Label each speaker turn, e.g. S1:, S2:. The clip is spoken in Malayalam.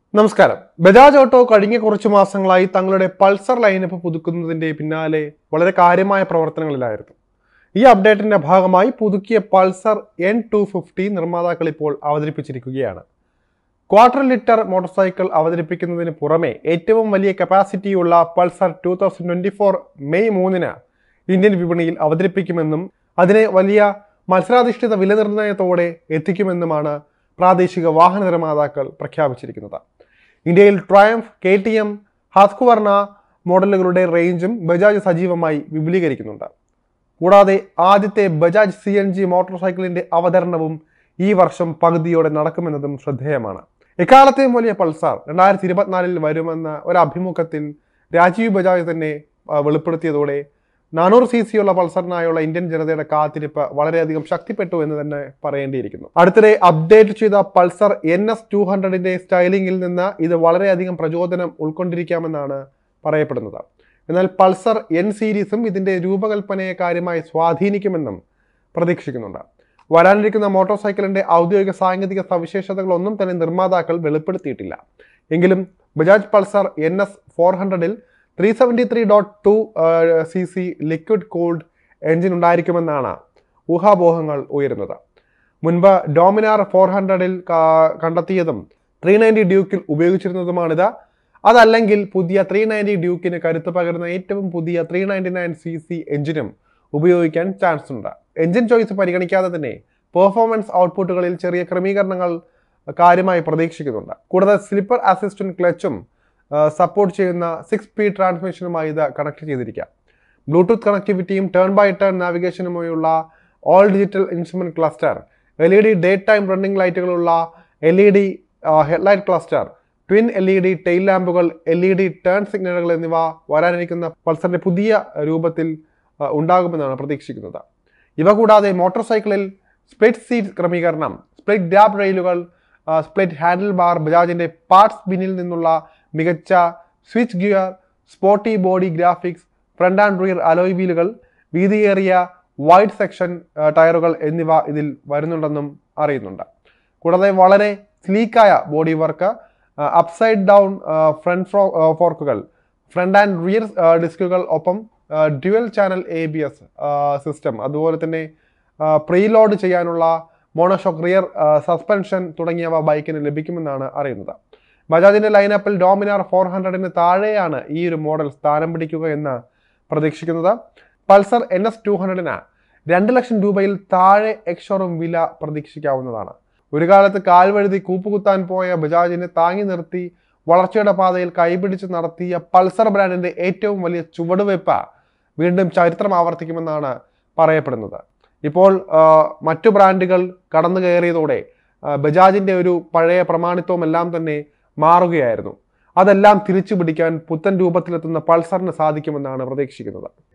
S1: നമസ്കാരം ബജാജ് ഓട്ടോ കഴിഞ്ഞ കുറച്ച് മാസങ്ങളായി തങ്ങളുടെ പൾസർ ലൈനപ്പ് പുതുക്കുന്നതിന്റെ പിന്നാലെ വളരെ കാര്യമായ പ്രവർത്തനങ്ങളിലായിരുന്നു ഈ അപ്ഡേറ്റിന്റെ ഭാഗമായി പുതുക്കിയ പൾസർ എൻ ടു ഫിഫ്റ്റി നിർമ്മാതാക്കൾ ഇപ്പോൾ അവതരിപ്പിച്ചിരിക്കുകയാണ് ക്വാർട്ടർ ലിറ്റർ മോട്ടോർ സൈക്കിൾ അവതരിപ്പിക്കുന്നതിന് പുറമെ ഏറ്റവും വലിയ കപ്പാസിറ്റിയുള്ള Pulsar two thousand twenty four May മൂന്നിന് ഇന്ത്യൻ വിപണിയിൽ അവതരിപ്പിക്കുമെന്നും അതിനെ വലിയ മത്സരാധിഷ്ഠിത വില നിർണ്ണയത്തോടെ എത്തിക്കുമെന്നുമാണ് പ്രാദേശിക വാഹന നിർമ്മാതാക്കൾ പ്രഖ്യാപിച്ചിരിക്കുന്നത് ഇന്ത്യയിൽ Triumph K T M Husqvarna മോഡലുകളുടെ റേഞ്ചും ബജാജ് സജീവമായി വിപുലീകരിക്കുന്നുണ്ട് കൂടാതെ ആദ്യത്തെ Bajaj C N G motor സൈക്കിളിന്റെ അവതരണവും ഈ വർഷം പകുതിയോടെ നടക്കുമെന്നതും ശ്രദ്ധേയമാണ് എക്കാലത്തെയും വലിയ പൾസാർ രണ്ടായിരത്തി ഇരുപത്തിനാലിൽ വരുമെന്ന ഒരു അഭിമുഖത്തിൽ രാജീവ് ബജാജ് തന്നെ ആ, വെളിപ്പെടുത്തിയതോടെ നാനൂറ് സി സി ഉള്ള പൾസറിനായുള്ള ഇന്ത്യൻ ജനതയുടെ കാത്തിരിപ്പ് വളരെയധികം ശക്തിപ്പെട്ടു എന്ന് തന്നെ പറയേണ്ടിയിരിക്കുന്നു അടുത്തിടെ അപ്ഡേറ്റ് ചെയ്ത പൾസർ എൻ എസ് ടു ഹൺഡ്രഡിന്റെ സ്റ്റൈലിംഗിൽ നിന്ന് ഇത് വളരെയധികം പ്രചോദനം ഉൾക്കൊണ്ടിരിക്കാമെന്നാണ് പറയപ്പെടുന്നത് എന്നാൽ പൾസർ എൻ സീരീസും ഇതിന്റെ രൂപകൽപ്പനയെ കാര്യമായി സ്വാധീനിക്കുമെന്നും പ്രതീക്ഷിക്കുന്നുണ്ട് വരാനിരിക്കുന്ന മോട്ടോർ സൈക്കിളിന്റെ ഔദ്യോഗിക സാങ്കേതിക സവിശേഷതകളൊന്നും തന്നെ നിർമ്മാതാക്കൾ വെളിപ്പെടുത്തിയിട്ടില്ല എങ്കിലും Bajaj Pulsar N S four ഹൺഡ്രഡിൽ three seventy three dot two C C liquid cooled engine ഉണ്ടായിരിക്കുമെന്നാണ് ഊഹാപോഹങ്ങൾ ഉയരുന്നത് മുൻപ് ഡോമിനാർ ഫോർ ഹൺഡ്രഡിൽ കണ്ടെത്തിയതും ത്രീ നയൻറ്റി ഡ്യൂക്കിൽ ഉപയോഗിച്ചിരുന്നതുമാണിത് അതല്ലെങ്കിൽ പുതിയ ത്രീ നയൻറ്റി ഡ്യൂക്കിന് കരുത്ത് പകരുന്ന ഏറ്റവും പുതിയ three ninety nine C C എഞ്ചിനും ഉപയോഗിക്കാൻ ചാൻസ് ഉണ്ട് എഞ്ചിൻ ചോയ്സ് പരിഗണിക്കാതെ തന്നെ പെർഫോമൻസ് ഔട്ട്പുട്ടുകളിൽ ചെറിയ ക്രമീകരണങ്ങൾ കാര്യമായി പ്രതീക്ഷിക്കുന്നുണ്ട് കൂടാതെ സ്ലിപ്പർ അസിസ്റ്റന്റ് ക്ലച്ചും സപ്പോർട്ട് ചെയ്യുന്ന സിക്സ് സ്പീഡ് ട്രാൻസ്മിഷനുമായി ഇത് കണക്ട് ചെയ്തിരിക്കാം ബ്ലൂടൂത്ത് കണക്ടിവിറ്റിയും ടേൺ ബൈ ടേൺ നാവിഗേഷനുമായുള്ള all digital instrument cluster L E D day time running ലൈറ്റുകളുള്ള L E D headlight cluster twin L E D tail ലാമ്പുകൾ എൽ ഇ ഡി ടേൺ സിഗ്നലുകൾ എന്നിവ വരാനിരിക്കുന്ന പൾസറിന്റെ പുതിയ രൂപത്തിൽ ആ, ഉണ്ടാകുമെന്നാണ് പ്രതീക്ഷിക്കുന്നത് ഇവ കൂടാതെ മോട്ടോർ സൈക്കിളിൽ സ്പ്ലിറ്റ് സീറ്റ് ക്രമീകരണം സ്പ്ലിറ്റ് ഗ്രാബ് റെയിലുകൾ സ്പ്ലിറ്റ് ഹാൻഡിൽ ബാർ ബജാജിന്റെ പാർട്സ് ബിന്നിൽ നിന്നുള്ള മികച്ച switchgear sporty body graphics front and rear alloy വീലുകൾ വീതിയേറിയ വൈഡ് സെക്ഷൻ ടയറുകൾ എന്നിവ ഇതിൽ വരുന്നുണ്ടെന്നും അറിയുന്നുണ്ട് കൂടാതെ വളരെ സ്ലീക്കായ bodywork upside down front ഫ്രോ ഫോർക്കുകൾ ഫ്രണ്ട് ആൻഡ് റിയർ ഡിസ്കുകൾ ഒപ്പം dual channel A B S system അതുപോലെ തന്നെ പ്രീലോഡ് ചെയ്യാനുള്ള മോണോഷോക്ക് റിയർ സസ്പെൻഷൻ തുടങ്ങിയവ ബൈക്കിന് ലഭിക്കുമെന്നാണ് അറിയുന്നത് ബജാജിന്റെ ലൈനപ്പിൽ ഡോമിനാർ ഫോർ ഹൺഡ്രഡിന് താഴെയാണ് ഈ ഒരു മോഡൽ സ്ഥാനം പിടിക്കുക എന്ന് പ്രതീക്ഷിക്കുന്നത് പൾസർ എൻ എസ് ടു ഹൺഡ്രഡിന് രണ്ട് ലക്ഷം രൂപയിൽ താഴെ എക്സ്ഷോറും വില പ്രതീക്ഷിക്കാവുന്നതാണ് ഒരു കാലത്ത് കാൽവഴുതി കൂപ്പുകുത്താൻ പോയ ബജാജിനെ താങ്ങി നിർത്തി വളർച്ചയുടെ പാതയിൽ കൈപിടിച്ച് നടത്തിയ പൾസർ ബ്രാൻഡിന്റെ ഏറ്റവും വലിയ ചുവടുവയ്പ് വീണ്ടും ചരിത്രം ആവർത്തിക്കുമെന്നാണ് പറയപ്പെടുന്നത് ഇപ്പോൾ ആ, മറ്റു ബ്രാൻഡുകൾ കടന്നു കയറിയതോടെ ആ, ബജാജിന്റെ ഒരു പഴയ പ്രമാണിത്വം എല്ലാം തന്നെ മാറുകയായിരുന്നു അതെല്ലാം തിരിച്ചു പിടിക്കാൻ പുത്തൻ രൂപത്തിലെത്തുന്ന പൾസറിന് സാധിക്കുമെന്നാണ് പ്രതീക്ഷിക്കുന്നത്